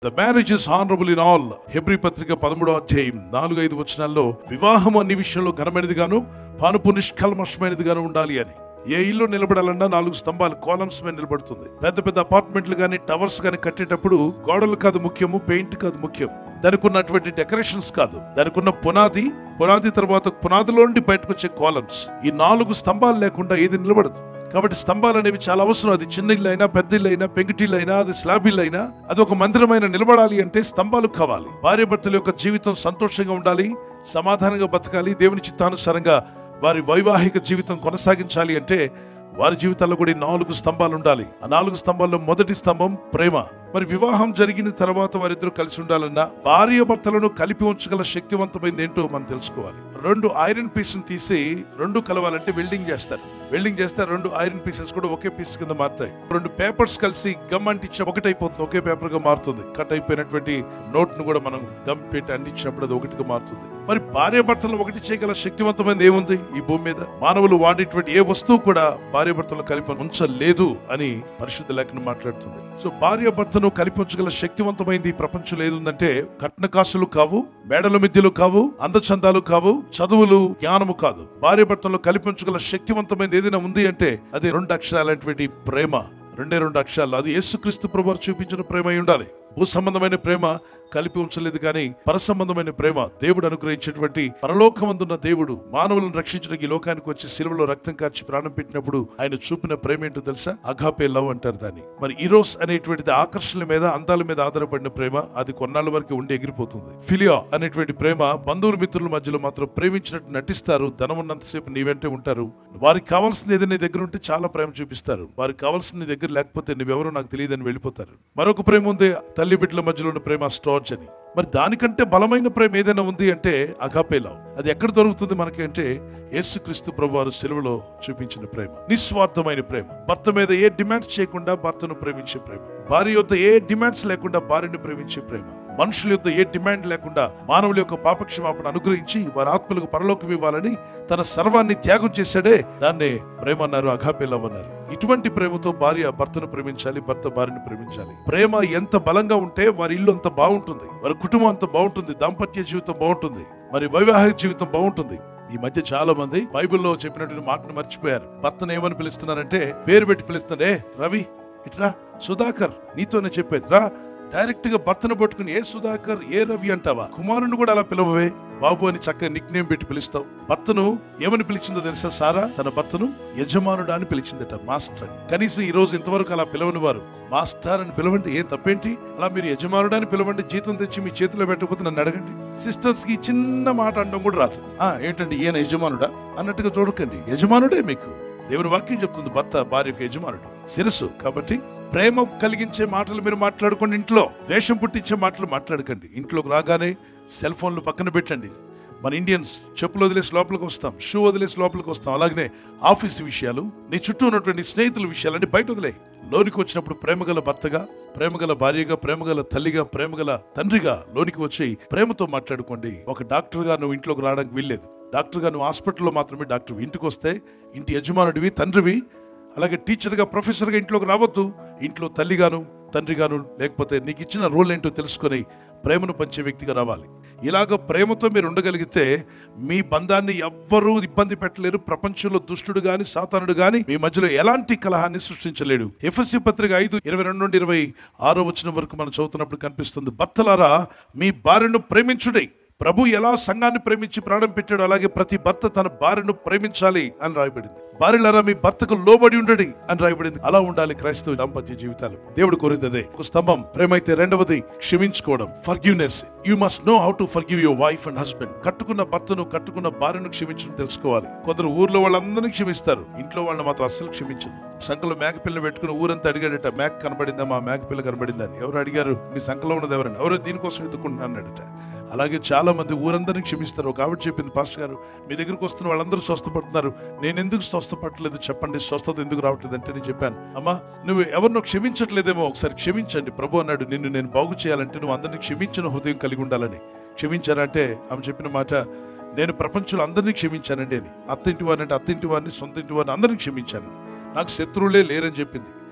the marriage is honourable in all హెబ్రి పత్రిక పదమూడో అధ్యాయం నాలుగు ఐదు వచనాల్లో వివాహం అన్ని విషయంలో ఘనమైనది గాను పానుపు నిష్కల్మషమైనది గాను ఉండాలి అని ఏ ఇల్లు నిలబడాలన్నా నాలుగు స్తంభాలు కాలమ్స్ మీద నిలబడుతుంది పెద్ద పెద్ద అపార్ట్మెంట్లు కానీ టవర్స్ కానీ కట్టేటప్పుడు గోడలు కాదు ముఖ్యము పెయింట్ కాదు ముఖ్యం దానికి ఉన్నటువంటి డెకరేషన్స్ కాదు దానికి ఉన్న పునాది పునాది తర్వాత పునాదిలో నుండి బయటకు వచ్చే కాలమ్స్ ఈ నాలుగు స్తంభాలు లేకుండా ఏది నిలబడదు కాబట్టి స్తంభాలు అనేవి చాలా అవసరం అది చిన్న ఇల్లు అయినా పెద్ద ఇల్లు అయినా పెంకుటిల్లు అయినా అది స్లాబ్ ఇల్లు అయినా అది ఒక మందిరమైన నిలబడాలి అంటే స్తంభాలు కావాలి భార్య భర్తల యొక్క జీవితం సంతోషంగా ఉండాలి సమాధానంగా బతకాలి దేవుని చిత్తానుసారంగా వారి వైవాహిక జీవితం కొనసాగించాలి అంటే వారి జీవితాల్లో కూడా ఈ నాలుగు స్తంభాలు ఉండాలి ఆ నాలుగు స్తంభాల్లో మొదటి స్తంభం ప్రేమ మరి వివాహం జరిగిన తర్వాత వారిద్దరూ కలిసి ఉండాలన్నా భార్య భర్తలను కలిపి ఉంచగల శక్తివంతమైనది ఏంటో మనం తెలుసుకోవాలి రెండు ఐరన్ పీస్ తీసి రెండు కలవాలంటే వెల్డింగ్ చేస్తారు వెల్డింగ్ చేస్తే రెండు ఐరన్ పీసెస్ కూడా ఒకే పీస్ కింద మారుతాయి రెండు పేపర్స్ కలిసి గమ్ అంటించి ఒకటైపోతుంది ఒకే పేపర్ గా మారుతుంది కట్ అయిపోయినటువంటి నోట్ ను కూడా మనం గమ్ పెట్టి అంటించినప్పుడు అది ఒకటిగా మారుతుంది మరి భార్య భర్తలు ఒకటి చేయగల శక్తివంతమైనది ఏముంది ఈ భూమి మీద మానవులు వాడేటువంటి ఏ వస్తువు కూడా భార్య భర్తలు కలిపి ఉంచలేదు అని పరిశుద్ధ లేఖనం మాట్లాడుతుంది సో భార్య భర్తను కలిపి ఉంచగల శక్తివంతమైనది ఈ ప్రపంచంలో ఏదుందంటే కట్నకాసులు కావు మేడల మిద్యలు కావు అందచందాలు కావు చదువులు జ్ఞానము కాదు భార్య భర్తలు కలిపి ఉంచగల శక్తివంతమైనది ఏదైనా ఉంది అంటే అది రెండు అక్షరాలైనటువంటి ప్రేమ రెండే రెండు అక్షరాలు అది యేసుక్రీస్తు ప్రభు చూపించిన ప్రేమ అయి ఉండాలి భూ సంబంధమైన ప్రేమ కలిపి ఉంచలేదు కానీ పరసంబంధమైన ప్రేమ దేవుడు అనుగ్రహించినటువంటి పరలోకమందున్న దేవుడు మానవులను రక్షించడానికి ఈ లోకానికి వచ్చి సిలువలో రక్తం కార్చి ప్రాణం పెట్టినప్పుడు ఆయన చూపిన ప్రేమ ఏంటో తెలుసా అఘాపే లవ్ అంటారు దాన్ని మరి ఈరోస్ అనేటువంటిది ఆకర్షణల మీద అందాల మీద ఆధారపడిన ప్రేమ అది కొన్నాళ్ళ వరకు ఉండి ఎగిరిపోతుంది ఫిలియా అనేటువంటి ప్రేమ బంధువుల మిత్రుల మధ్యలో మాత్రం ప్రేమించినట్టు నటిస్తారు ధనం ఉన్నంతసేపు నీ వెంటే ఉంటారు వారికి కావాల్సింది ఏదైనా నీ దగ్గర ఉంటే చాలా ప్రేమ చూపిస్తారు వారికి కావాల్సిన నీ దగ్గర లేకపోతే నువ్వెవరో నాకు తెలియదని వెళ్ళిపోతారు మరొక ప్రేమ ఉంది తల్లి బిడ్డల మధ్యలో ఉన్న ప్రేమ స్టార్చ్ అని మరి దానికంటే బలమైన ప్రేమ ఏదైనా ఉంది అంటే అగాపే లవ్ అది ఎక్కడ దొరుకుతుంది మనకి అంటే యేసుక్రీస్తు ప్రభు వారు సెలవులో చూపించిన ప్రేమ నిస్వార్థమైన ప్రేమ భర్త మీద ఏ డిమాండ్స్ చేయకుండా భర్తను ప్రేమించే ప్రేమ భార్య యొద్ద ఏ డిమాండ్స్ లేకుండా భార్యను ప్రేమించే ప్రేమ మనుషుల యొక్క ఏ డిమాండ్ లేకుండా మానవుల యొక్క పాపక్షమాపణ అనుగ్రహించి వారి ఆత్మలకు పరలోకం ఇవ్వాలని తన సర్వాన్ని త్యాగం చేశాడే దాన్నే ప్రేమ అన్నారు అఘాపే లవ్ అన్నారు ఇటువంటి ప్రేమతో భార్య భర్తను ప్రేమించాలి భర్త భార్యను ప్రేమించాలి ప్రేమ ఎంత బలంగా ఉంటే వారి ఇల్లు అంత బాగుంటుంది వారి కుటుంబం అంత బాగుంటుంది దాంపత్య జీవితం బాగుంటుంది మరి వైవాహిక జీవితం బాగుంటుంది ఈ మధ్య చాలా మంది బైబిల్లో చెప్పినటువంటి మాటను మర్చిపోయారు భర్తను ఏమని పిలుస్తున్నారంటే పేరు పెట్టి పిలుస్తున్నారే రవి ఇట్రా సుధాకర్ నీతోనే చెప్పేది రా డైరెక్ట్ గా భర్తను పట్టుకుని ఏ సుధాకర్ ఏ రవి అంటావా కుమారుని కూడా అలా పిలవవే బాబు అని చక్కగా నిక్ నేమ్ పెట్టి పిలుస్తావు భర్తను ఏమని పిలిచిందో తెలుసా సారా తన భర్తను యజమానుడా అని పిలిచిందట మాస్టర్ అని కనీసం ఈ రోజు ఇంతవరకు అలా పిలవని వారు మాస్టర్ అని పిలవండి ఏం తప్పేంటి అలా మీరు యజమానుడా అని పిలవండి జీతం తెచ్చి మీ చేతిలో పెట్టకపోతే నన్ను అడగండి సిస్టర్స్ కి చిన్న మాట అనడం కూడా రాదు ఆ ఏంటండి ఈయన యజమానుడా అన్నట్టుగా చూడకండి యజమానుడే మీకు దేవుని వాక్యం చెప్తుంది భర్త భార్యకు యజమానుడు శిరస్సు కాబట్టి ప్రేమ కలిగించే మాటలు మీరు మాట్లాడుకోండి ఇంట్లో ద్వేషం పుట్టించే మాటలు మాట్లాడకండి ఇంట్లోకి రాగానే సెల్ ఫోన్లు పక్కన పెట్టండి మన ఇండియన్స్ చెప్పులు వదిలేసి లోపలికి వస్తాం షూ వదిలేసి లోపలికి వస్తాం అలాగనే ఆఫీస్ విషయాలు నీ చుట్టూ ఉన్నటువంటి స్నేహితుల విషయాలన్నీ బయట వదిలే లోనికి వచ్చినప్పుడు ప్రేమగల భర్తగా ప్రేమగల భార్యగా ప్రేమగల తల్లిగా ప్రేమగల తండ్రిగా లోనికి వచ్చి ప్రేమతో మాట్లాడుకోండి ఒక డాక్టర్గా నువ్వు ఇంట్లోకి రావడానికి వీల్లేదు డాక్టర్గా నువ్వు హాస్పిటల్లో మాత్రమే డాక్టర్ ఇంటికి వస్తే ఇంటి యజమానుడివి తండ్రివి అలాగే టీచర్గా ప్రొఫెసర్గా ఇంట్లోకి రావద్దు ఇంట్లో తల్లిగాను తండ్రిగాను లేకపోతే నీకు ఇచ్చిన రోల్ ఏంటో తెలుసుకొని ప్రేమను పంచే వ్యక్తిగా రావాలి ఇలాగ ప్రేమతో మీరు ఉండగలిగితే మీ బంధాన్ని ఎవ్వరూ ఇబ్బంది పెట్టలేరు ప్రపంచంలో దుష్టుడు గాని సాతానుడు గాని మీ మధ్యలో ఎలాంటి కలహాన్ని సృష్టించలేడు ఎఫ్ఎస్సి పత్రిక ఐదు ఇరవై రెండు నుండి ఇరవై ఆరో వచ్చిన వరకు మనం చదువుతున్నప్పుడు కనిపిస్తుంది భర్తలారా మీ భార్యను ప్రేమించుడే ప్రభు ఎలా సంఘాన్ని ప్రేమించి ప్రాణం పెట్టాడు అలాగే ప్రతి భర్త తన భార్యను ప్రేమించాలి అని రాయబడింది భార్యలారా మీ భర్తకు లోబడి ఉండడి అని రాయబడింది అలా ఉండాలి క్రైస్తవ దాంపత్య జీవితాలు దేవుడు కోరింది అదే ఒక స్తంభం ప్రేమ అయితే రెండవది క్షమించుకోవడం forgiveness you must know how to forgive your wife and husband కట్టుకున్న భర్తను కట్టుకున్న భార్యను క్షమించడం తెలుసుకోవాలి కొందరు ఊర్లో వాళ్ళందరినీ క్షమిస్తారు ఇంట్లో వాళ్ళని మాత్రం అస్సలు క్షమించరు సంఖలో మేక పిల్ల పెట్టుకుని ఊరంతా అడిగాడట మేక కనబడిందా మా మేక పిల్ల కనబడిందని ఎవరు అడిగారు మీ సంఖలో ఉన్నది ఎవరని ఎవరు దీనికోసం ఎత్తుకుంటున్నా అన్నాడట అలాగే చాలా మంది ఊరందరినీ క్షమిస్తారు ఒక ఆవిడ చెప్పింది పాస్టర్ గారు మీ దగ్గరకు వస్తున్న వాళ్ళందరూ స్వస్థపడుతున్నారు నేను ఎందుకు స్వస్థపడలేదు చెప్పండి స్వస్థత ఎందుకు రావట్లేదు అంటే నేను చెప్పాను అమ్మా నువ్వు ఎవరినో క్షమించట్లేదేమో ఒకసారి క్షమించండి ప్రభు అన్నాడు నిన్ను నేను బాగు చేయాలంటే నువ్వు అందరినీ క్షమించిన హృదయం కలిగి ఉండాలని క్షమించారంటే ఆమె చెప్పిన మాట నేను ప్రపంచంలో అందరినీ క్షమించానండి అని అత్తింటి వారిని అంటే అత్తింటి వారిని సొంత ఇంటి వారిని అందరినీ క్షమించాను నాకు శత్రువులే లేరని చెప్పింది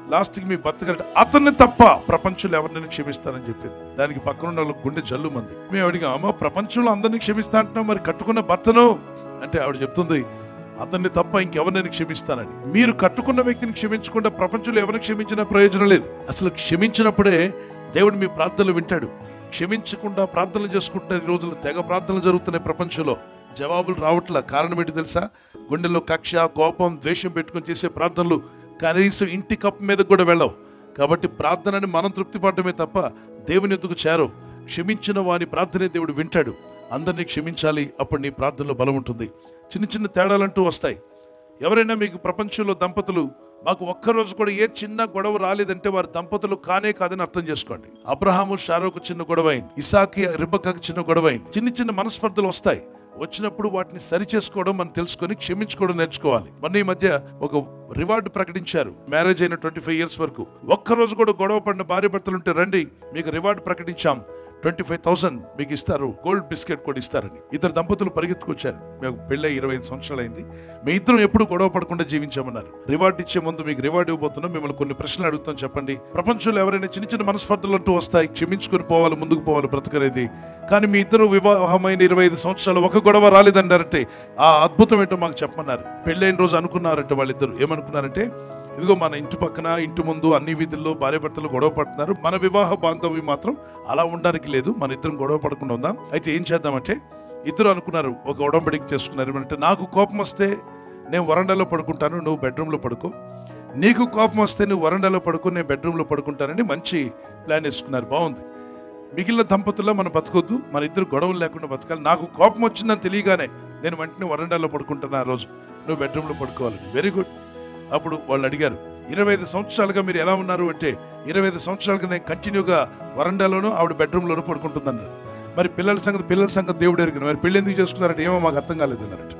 లాస్ట్కి మీ భర్త కలిసి అతన్ని తప్ప ప్రపంచంలో ఎవరినైనా క్షమిస్తానని చెప్పింది దానికి పక్కన ఉన్న వాళ్ళ గుండె జల్లు మంది మేము అడిగాం అమ్మ ప్రపంచంలో అందరినీ క్షమిస్తా అంటున్నాం మరి కట్టుకున్న భర్తను అంటే ఆవిడ చెప్తుంది అతన్ని తప్ప ఇంకెవరినైనా క్షమిస్తానని మీరు కట్టుకున్న వ్యక్తిని క్షమించకుండా ప్రపంచంలో ఎవరిని క్షమించినా ప్రయోజనం లేదు అసలు క్షమించినప్పుడే దేవుడు మీ ప్రార్థనలు వింటాడు క్షమించకుండా ప్రార్థనలు చేసుకుంటున్న ఈ రోజులు తెగ ప్రార్థనలు జరుగుతున్నాయి ప్రపంచంలో జవాబులు రావట్ల కారణం ఏంటి తెలుసా గుండెల్లో కక్ష కోపం ద్వేషం పెట్టుకొని చేసే ప్రార్థనలు కనీసం ఇంటి కప్పు మీద కూడా వెళ్ళవు కాబట్టి ప్రార్థనని మనం తృప్తి పడటమే తప్ప దేవుని ఎద్దుకు చేరవు క్షమించిన వాని ప్రార్థనే దేవుడు వింటాడు అందరినీ క్షమించాలి అప్పుడు నీ ప్రార్థనలో బలం ఉంటుంది చిన్న చిన్న తేడాలంటూ వస్తాయి ఎవరైనా మీకు ప్రపంచంలో దంపతులు మాకు ఒక్కరోజు కూడా ఏ చిన్న గొడవ రాలేదంటే వారి దంపతులు కానే కాదని అర్థం చేసుకోండి అబ్రహాము షారోకు చిన్న గొడవ అయింది ఇసాకి రిబ్బకకు చిన్న గొడవ అయింది చిన్న చిన్న మనస్పర్ధలు వస్తాయి వచ్చినప్పుడు వాటిని సరి చేసుకోవడం మనం తెలుసుకొని క్షమించుకోవడం నేర్చుకోవాలి మొన్న ఈ మధ్య ఒక రివార్డు ప్రకటించారు మ్యారేజ్ అయిన ట్వంటీ ఫైవ్ ఇయర్స్ వరకు ఒక్కరోజు కూడా గొడవ పడిన భార్య భర్తలు ఉంటే రండి మీకు రివార్డు ప్రకటించాం ట్వంటీ ఫైవ్ థౌసండ్ మీకు ఇస్తారు గోల్డ్ బిస్కెట్ కూడా ఇస్తారని ఇద్దరు దంపతులు పరిగెత్తుకొచ్చారు మేము పెళ్ళై ఇరవై ఐదు సంవత్సరాలు అయింది మీ ఇద్దరం ఎప్పుడు గొడవ పడకుండా జీవించామన్నారు రివార్డు ఇచ్చే ముందు మీకు రివార్డు ఇవ్వబోతున్నాం మిమ్మల్ని కొన్ని ప్రశ్నలు అడుగుతాం చెప్పండి ప్రపంచంలో ఎవరైనా చిన్న చిన్న మనస్పర్ధలు అంటూ వస్తాయి క్షమించుకొని పోవాలి ముందుకు పోవాలి బ్రతకనేది కానీ మీ ఇద్దరు వివాహమైన ఇరవై ఐదు సంవత్సరాలు ఒక గొడవ రాలేదంటారంటే ఆ అద్భుతం ఏంటో మాకు చెప్పమన్నారు పెళ్ళైన రోజు అనుకున్నారంటే వాళ్ళిద్దరు ఏమనుకున్నారంటే ఇదిగో మన ఇంటి పక్కన ఇంటి ముందు అన్ని వీధుల్లో భార్యాభర్తలు గొడవ పడుతున్నారు మన వివాహ బాంధవ్యం మాత్రం అలా ఉండడానికి లేదు మన ఇద్దరం గొడవ పడకుండా ఉందాం అయితే ఏం చేద్దామంటే ఇద్దరు అనుకున్నారు ఒక ఉడంబడికి చేసుకున్నారు ఏమంటే నాకు కోపం వస్తే నేను వరండాలో పడుకుంటాను నువ్వు బెడ్రూమ్లో పడుకో నీకు కోపం వస్తే నువ్వు వరండాలో పడుకో నేను బెడ్రూమ్లో పడుకుంటానని మంచి ప్లాన్ వేసుకున్నారు బాగుంది మిగిలిన దంపతుల్లో మనం బతకొద్దు మన ఇద్దరు గొడవలు లేకుండా బతకాలి నాకు కోపం వచ్చిందని తెలియగానే నేను వెంటనే వరండాలో పడుకుంటాను ఆ రోజు నువ్వు బెడ్రూమ్లో పడుకోవాలి వెరీ గుడ్ అప్పుడు వాళ్ళు అడిగారు ఇరవై ఐదు సంవత్సరాలుగా మీరు ఎలా ఉన్నారు అంటే ఇరవై ఐదు సంవత్సరాలుగా నేను కంటిన్యూగా వరండాలోనూ ఆవిడ బెడ్రూమ్లోనూ పడుకుంటుందన్నారు మరి పిల్లల సంగతి పిల్లల సంగతి దేవుడు ఎరిగిన మరి పెళ్లి ఎందుకు చేసుకున్నారంటే ఏమో మాకు అర్థం కాలేదు అన్నారట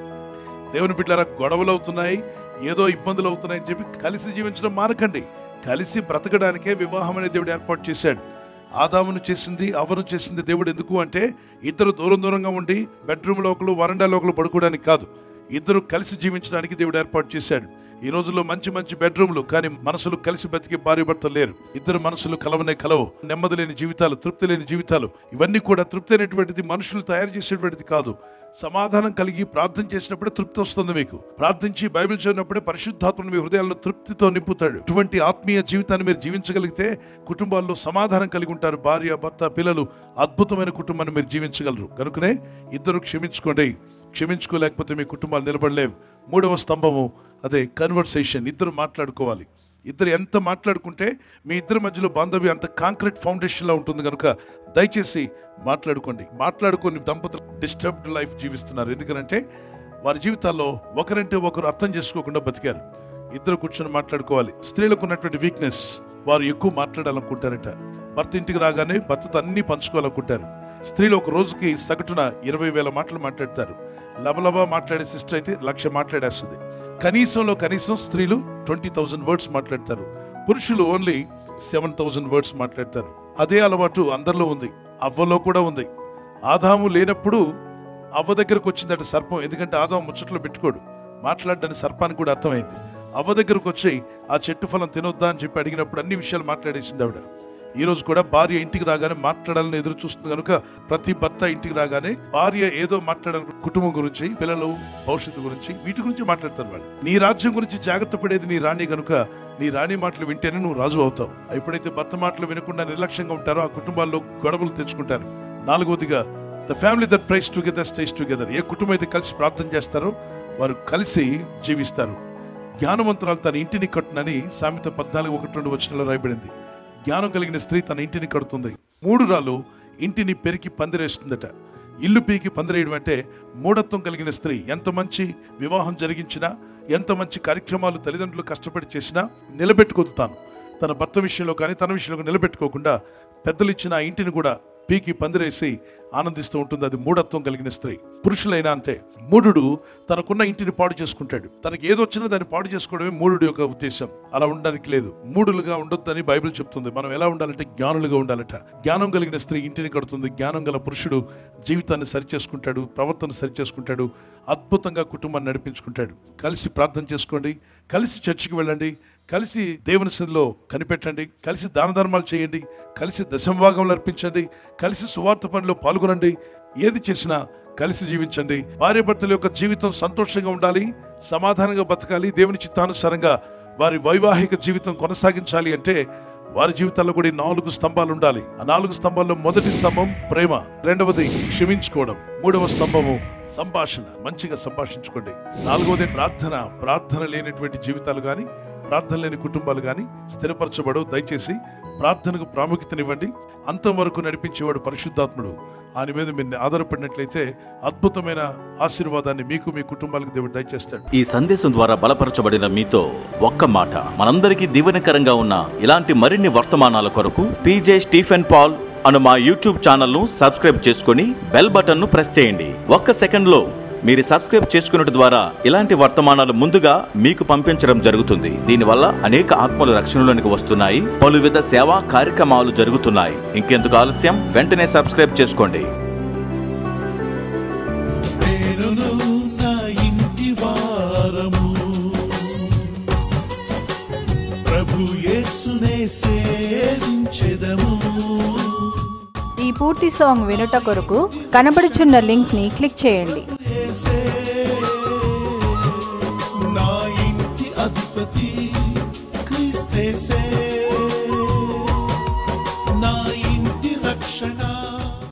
దేవుని బిడ్డారా గొడవలు అవుతున్నాయి ఏదో ఇబ్బందులు అవుతున్నాయి అని చెప్పి కలిసి జీవించడం మానకండి కలిసి బ్రతకడానికే వివాహం అనే దేవుడు ఏర్పాటు చేశాడు ఆదామును చేసింది అవను చేసింది దేవుడు ఎందుకు అంటే ఇద్దరు దూరం దూరంగా ఉండి బెడ్రూమ్ లోకలు వరండా లోకలు పడుకోవడానికి కాదు ఇద్దరు కలిసి జీవించడానికి దేవుడు ఏర్పాటు చేశాడు ఈ రోజుల్లో మంచి మంచి బెడ్రూమ్లు కానీ మనసులు కలిసి బతికే భార్య భర్తలు లేరు ఇద్దరు మనసులు కలవనే కలవు నెమ్మది లేని జీవితాలు తృప్తి లేని జీవితాలు ఇవన్నీ కూడా తృప్తి అనేటువంటిది మనుషులు తయారు చేసేటువంటిది కాదు సమాధానం కలిగి ప్రార్థన చేసినప్పుడే తృప్తి వస్తుంది మీకు ప్రార్థించి బైబిల్ చదివినప్పుడే పరిశుద్ధాత్మను మీ హృదయాల్లో తృప్తితో నింపుతాడు ఇటువంటి ఆత్మీయ జీవితాన్ని మీరు జీవించగలిగితే కుటుంబాల్లో సమాధానం కలిగి ఉంటారు భార్య భర్త పిల్లలు అద్భుతమైన కుటుంబాన్ని మీరు జీవించగలరు కనుకనే ఇద్దరు క్షమించుకోండి క్షమించుకోలేకపోతే మీ కుటుంబాలు నిలబడలేవు మూడవ స్తంభము అదే కన్వర్సేషన్ ఇద్దరు మాట్లాడుకోవాలి ఇద్దరు ఎంత మాట్లాడుకుంటే మీ ఇద్దరి మధ్యలో బాంధవ్యం అంత కాంక్రీట్ ఫౌండేషన్లా ఉంటుంది కనుక దయచేసి మాట్లాడుకోండి మాట్లాడుకొని దంపతులు డిస్టర్బ్డ్ లైఫ్ జీవిస్తున్నారు ఎందుకంటే వారి జీవితాల్లో ఒకరంటే ఒకరు అర్థం చేసుకోకుండా బతికారు ఇద్దరు కూర్చొని మాట్లాడుకోవాలి స్త్రీలకు ఉన్నటువంటి వీక్నెస్ వారు ఎక్కువ మాట్లాడాలనుకుంటారట భర్త ఇంటికి రాగానే భర్తతో అన్ని పంచుకోవాలనుకుంటారు స్త్రీలు ఒక రోజుకి సగటున ఇరవై వేల మాటలు మాట్లాడతారు లబలబా మాట్లాడే సిస్టర్ అయితే లక్ష మాట్లాడేస్తుంది కనీసంలో కనీసం స్త్రీలు ట్వంటీ థౌజండ్ వర్డ్స్ మాట్లాడతారు పురుషులు ఓన్లీ సెవెన్ థౌజండ్ వర్డ్స్ మాట్లాడతారు అదే అలవాటు అందరిలో ఉంది అవ్వలో కూడా ఉంది ఆదాము లేనప్పుడు అవ్వ దగ్గరకు వచ్చిందట సర్పం ఎందుకంటే ఆదాము ముచ్చట్లో పెట్టుకోడు మాట్లాడడానికి సర్పానికి కూడా అర్థమైంది అవ్వ దగ్గరకు వచ్చి ఆ చెట్టు ఫలం తినొద్దా అని చెప్పి అడిగినప్పుడు అన్ని విషయాలు మాట్లాడేసింది ఆవిడ ఈ రోజు కూడా భార్య ఇంటికి రాగానే మాట్లాడాలని ఎదురు చూస్తుంది కనుక ప్రతి భర్త ఇంటికి రాగానే భార్య ఏదో మాట్లాడాలి కుటుంబం గురించి పిల్లలు భవిష్యత్తు గురించి వీటి గురించి మాట్లాడతారు వాళ్ళు నీ రాజ్యం గురించి జాగ్రత్త పడేది నీ రాణి కనుక నీ రాణి మాటలు వింటేనే నువ్వు రాజు అవుతావు ఎప్పుడైతే భర్త మాటలు వినకుండా నిర్లక్ష్యంగా ఉంటారో ఆ కుటుంబాల్లో గొడవలు తెచ్చుకుంటారు నాలుగవదిగా the family that prays together stays together ఏ కుటుంబం అయితే కలిసి ప్రార్థన చేస్తారో వారు కలిసి జీవిస్తారు జ్ఞానవంతురాలు తన ఇంటిని కట్టునని సామెత పద్నాలుగు ఒకటి రెండు వచనంలో రాయబడింది జ్ఞానం కలిగిన స్త్రీ తన ఇంటిని కడుతుంది మూడు రాళ్ళు ఇంటిని పెరికి పందిరేస్తుందట ఇల్లు పీకి పందిరేయడం అంటే మూఢత్వం కలిగిన స్త్రీ ఎంత మంచి వివాహం జరిగించినా ఎంత మంచి కార్యక్రమాలు తల్లిదండ్రులు కష్టపడి చేసినా నిలబెట్టుకోదు తాను తన భర్త విషయంలో కానీ తన విషయంలో నిలబెట్టుకోకుండా పెద్దలు ఇచ్చిన ఆ ఇంటిని కూడా పీకి పందిరేసి ఆనందిస్తూ ఉంటుంది అది మూఢత్వం కలిగిన స్త్రీ పురుషులైనా అంతే మూఢుడు తనకున్న ఇంటిని పాడు చేసుకుంటాడు తనకి ఏదొచ్చినా దాన్ని పాడు చేసుకోవడమే మూఢుడి యొక్క ఉద్దేశం అలా ఉండడానికి లేదు మూడులుగా ఉండొద్దని బైబిల్ చెప్తుంది మనం ఎలా ఉండాలంటే జ్ఞానులుగా ఉండాలట జ్ఞానం కలిగిన స్త్రీ ఇంటిని కడుతుంది జ్ఞానం గల పురుషుడు జీవితాన్ని సరిచేసుకుంటాడు ప్రవర్తన సరిచేసుకుంటాడు అద్భుతంగా కుటుంబాన్ని నడిపించుకుంటాడు కలిసి ప్రార్థన చేసుకోండి కలిసి చర్చికి వెళ్ళండి కలిసి దేవుని సన్నిధిలో కనిపెట్టండి కలిసి దాన ధర్మాలు చేయండి కలిసి దశంభాగంలో అర్పించండి కలిసి సువార్త పనిలో పాల్గొనండి ఏది చేసినా కలిసి జీవించండి భార్య భర్తల యొక్క జీవితం సంతోషంగా ఉండాలి సమాధానంగా బతకాలి దేవుని చిత్తానుసారంగా వారి వైవాహిక జీవితం కొనసాగించాలి అంటే వారి జీవితాల్లో కూడా ఈ నాలుగు స్తంభాలు ఉండాలి ఆ నాలుగు స్తంభాల్లో మొదటి స్తంభం ప్రేమ రెండవది క్షమించుకోవడం మూడవ స్తంభము సంభాషణ మంచిగా సంభాషించుకోండి నాలుగవది ప్రార్థన ప్రార్థన లేనటువంటి జీవితాలు గాని ప్రార్థన లేని కుటుంబాలు గాని స్థిరపరచబడు దయచేసి ప్రార్థనకు ప్రాముఖ్యతనివ్వండి అంతం వరకు నడిపించేవాడు పరిశుద్ధాత్ముడు ఆయన మీద మీరు ఆధారపడినట్లయితే అద్భుతమైన ఆశీర్వాదాన్ని మీకు మీ కుటుంబాలకు దేవుడు దయచేస్తాడు ఈ సందేశం ద్వారా బలపరచబడిన మీతో ఒక్క మాట మనందరికీ దీవెనకరంగా ఉన్న ఇలాంటి మరిన్ని వర్తమానాల కొరకు పీజే స్టీఫెన్ పాల్ అను మా యూట్యూబ్ ఛానల్ను సబ్స్క్రైబ్ చేసుకొని బెల్ బటన్ను ప్రెస్ చేయండి ఒక్క సెకండ్లో మీరు సబ్స్క్రైబ్ చేసుకున్నట్టు ద్వారా ఇలాంటి వర్తమానాలు ముందుగా మీకు పంపించడం జరుగుతుంది దీనివల్ల అనేక ఆత్మలు రక్షణలోనికి వస్తున్నాయి పలువిధ సేవా కార్యక్రమాలు జరుగుతున్నాయి ఇంకెందుకు ఆలస్యం వెంటనే సబ్స్క్రైబ్ చేసుకోండి నేనును నా ఇంటి వారము ప్రభు యేసునే సేవించెదము ఈ పూర్తి సాంగ్ వినుట కొరకు కనబడుచున్న లింక్ ని క్లిక్ చేయండి యేసే నా ఇంటి అధిపతి